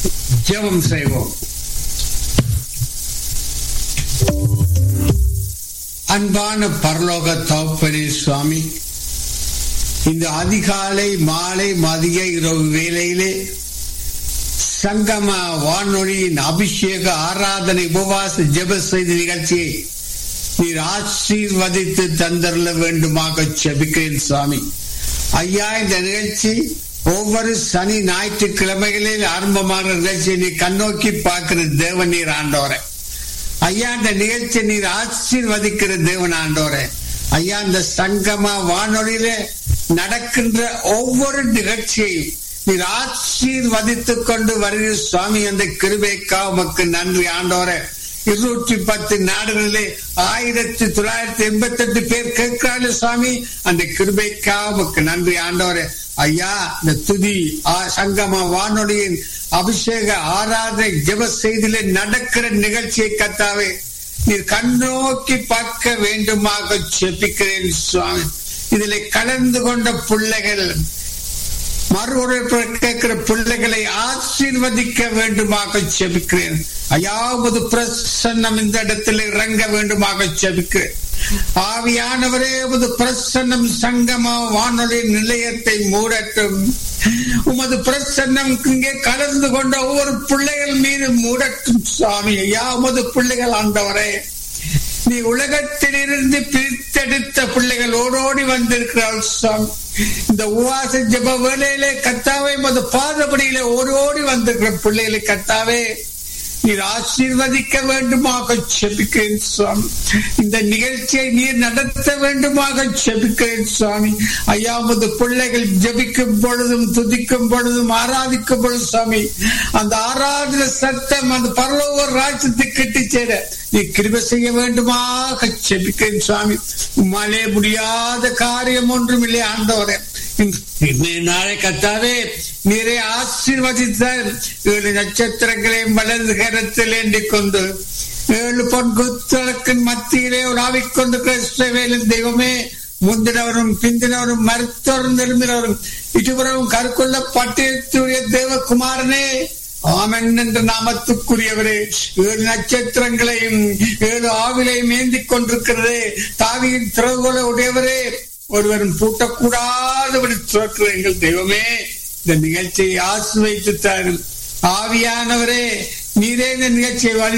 ஜெபம் செய்வோம் அன்பான பரலோக தகப்பனே சுவாமி இந்த அதிகாலை மாலை மதிய இரவு வேளையிலே சங்கம வானொலியின் அபிஷேக ஆராதனை உபவாச ஜெப செய்தி நிகழ்ச்சியை நீர் ஆசீர்வதித்து தந்தரல வேண்டுமாக செபிக்கிறேன் சுவாமி ஐயா இந்த நிகழ்ச்சி ஒவ்வொரு சனி ஞாயிற்றுக்கிழமைகளில் ஆரம்பமான நிகழ்ச்சியை நீ கண்ணோக்கி பார்க்கிற தேவன் நீர் ஆண்டோரை ஐயா இந்த நிகழ்ச்சி நீர் ஆசீர்வதிக்கிற தேவன் ஆண்டோரே ஐயா இந்த சங்கம வானொலியில நடக்கின்ற ஒவ்வொரு நிகழ்ச்சியையும் நீர் ஆசீர்வதித்துக் கொண்டு வருகிற சுவாமி அந்த கிருபைக்கா உமக்கு நன்றி ஆண்டோரே இருநூற்றி பத்து நாடுகளிலே ஆயிரத்தி தொள்ளாயிரத்தி எண்பத்தி எட்டு பேர் கேட்கிறாரு சுவாமி அந்த கிருபைக்கா உமக்கு நன்றி ஆண்டோரே ஐயா இந்த துதி சங்கம வானொலியின் அபிஷேக ஆராதனை ஜெப செய்தியிலே நடக்கிற நிகழ்ச்சியை கத்தாவே நீர் கண்ணோக்கி பார்க்க வேண்டுமாக செப்பிக்கிறேன் சுவாமி இதில் கலந்து கொண்ட பிள்ளைகள் மறு கேட்கிற பிள்ளைகளை ஆசீர்வதிக்க வேண்டுமாக செபிக்கிறேன் ஐயாவது பிரசன்னம் இந்த இடத்தில் இறங்க வேண்டுமாக செபிக்கிறேன் ஆவியானவரே உமது பிரசன்னம் சங்கம வானொலி நிலையத்தை மூடட்டும் உமது பிரசன்னம் இங்கே கலந்து கொண்ட ஒவ்வொரு பிள்ளைகள் மீது மூடட்டும் சுவாமி ஐயா உமது பிள்ளைகள் ஆண்டவரே நீ உலகத்திலிருந்து பிரித்தெடுத்த பிள்ளைகள் ஓடோடி வந்திருக்கிறாள் சுவாமி இந்த உவாச ஜப வேலையிலே கத்தாவே மது பாதபடியிலே ஓடோடி வந்திருக்கிற பிள்ளைகளை கத்தாவே நீர் ஆசீர்வதிக்க வேண்டுமாக செபிக்கிறேன் சுவாமி இந்த நிகழ்ச்சியை நீர் நடத்த வேண்டுமாக செபிக்கிறேன் சுவாமி ஐயாமது பிள்ளைகள் ஜபிக்கும் பொழுதும் துதிக்கும் பொழுதும் ஆராதிக்கும் பொழுது சுவாமி அந்த ஆராதன சத்தம் அந்த பரலோக ராஜ்யத்தை கட்டி சேர நீ கிருப செய்ய வேண்டுமாக செபிக்கிறேன் சுவாமி உம்மாலே முடியாத காரியம் ஒன்றும் இல்லை ஆண்டவரே நாளை கத்தாவே நீரை ஆசீர்வதித்தார் ஏழு நட்சத்திரங்களையும் வலது கரத்தில் ஏந்திக் கொண்டு ஏழு பொன் குத்தளக்கின் மத்தியிலே உலாவிக் கொண்டு கிறிஸ்தவேலின் தெய்வமே முந்தினவரும் பிந்தினவரும் மருத்துவரும் நிரும்பினவரும் இருவரும் கருக்குள்ள பட்டியத்துடைய தேவகுமாரனே ஆமன் என்ற நாமத்துக்குரியவரே ஏழு நட்சத்திரங்களையும் ஏழு ஆவிலையும் ஏந்திக் கொண்டிருக்கிறதே தாவியின் திறவுகளை உடையவரே ஒருவரும் பூட்டக்கூடாதபடி துறக்கிற எங்கள் தெய்வமே இந்த நிகழ்ச்சியை ஆசு வைத்து தாரும் ஆவியானவரே நீரே இந்த நிகழ்ச்சியை வழி